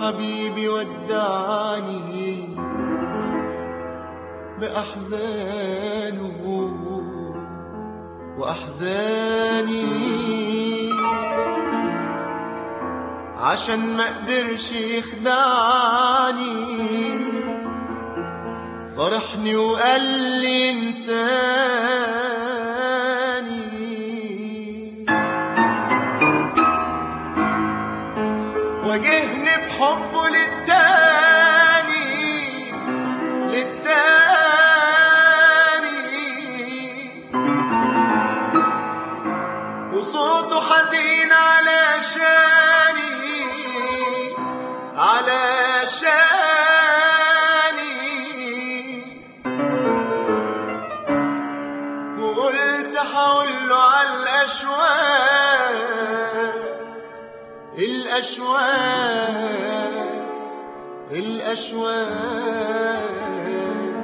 حبيبي ودعني بأحزانه وأحزاني عشان ما قدرش يخدعني صرحني وقال لي انساني واجهني بحبه للتاني للتاني وصوته حزين علشاني علشاني وقلت حقوله على الأشواق الأشواق الأشواق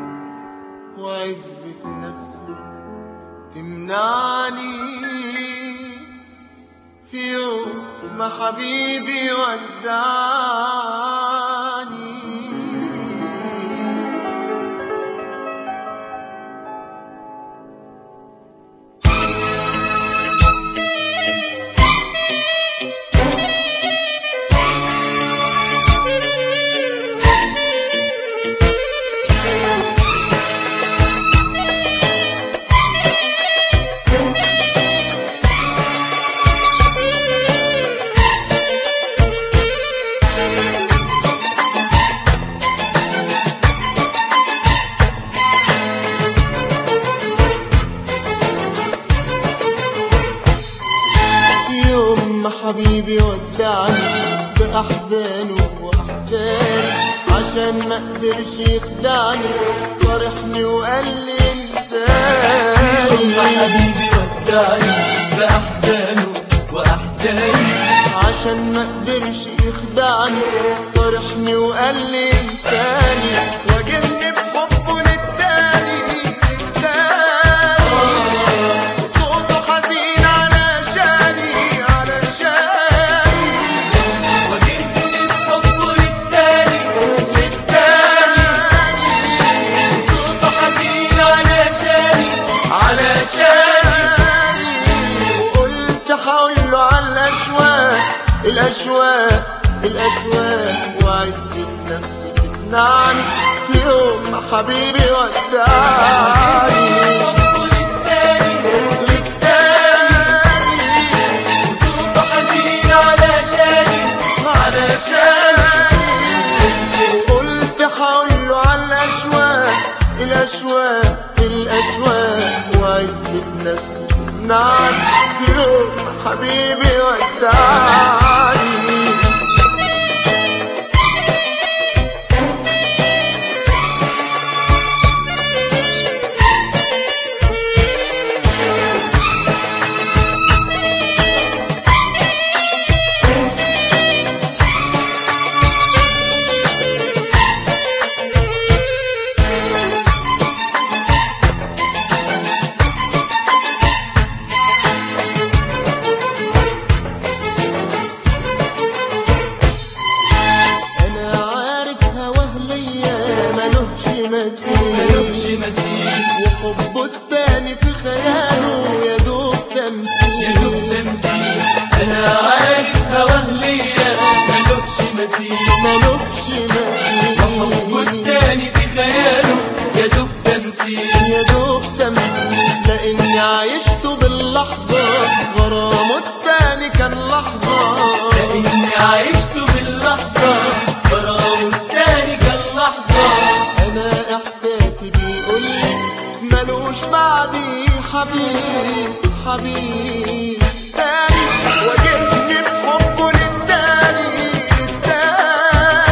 وعزة نفسي تمنعني في يوم ما حبيبي ودعني في يوم ما حبيبي ودعني بأحزانه وأحزاني عشان ما قدرش يخدعني صارحني وقال لي يوم ما انساني حبيبي ودعني بأحزانه وأحزاني عشان ما قدرش يخدعني صارحني وقال لي انساني واجهني بحبه للتاني للتاني صوته حزين علشاني علشاني واجهني بحبه للتاني للتاني صوته حزين علشاني علشاني وقلت حقوله على الأشواق الأشواق الأشواق وعزة نفسي تقنعني في يوم ما حبيبي ودعني بحبه للتاني للتاني صوته حزين علشاني علشاني وقلت حقوله على الأشواق الأشواق الأشواق وعزة نفسي تمنعني في يوم ما حبيبي ودعني أنا عارف هواه ليا ملوش ملوش مثيل مثيل وحبه التاني في خياله يا دوب يا دوب تمثيل تمثيل أنا عارف هواه ليا ملوش مثيل ملوش حبه مثيل التاني في خياله يا دوب تمثيل يا دوب تمثيل لاني عايشته باللحظة غرامه التاني كان لحظة لاني عشت باللحظة غرامه التاني كان لحظة انا احساسي بيقولي ملوش بعدي حبيب حبيب تاني واجهني بحبه للتاني للتاني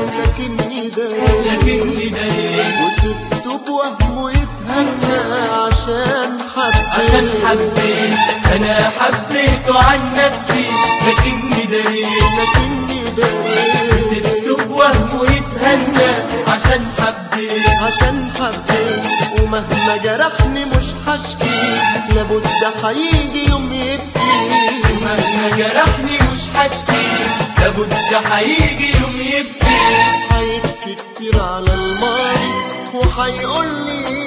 لكني داري لكني داري وسبته بوهمه يتهنى عشان حبيت عشان حبيت انا حبيته عن نفسي لكني داري لكني داري سبته بوهمه يتهنى عشان حبيت عشان حبيت ومهما جرحني مش هشكي لابد هيجي يوم يبكي مهما جرحني مش هشكي لابد هيجي يوم يبكي هيبكي كتير على الماضي وهيقول لي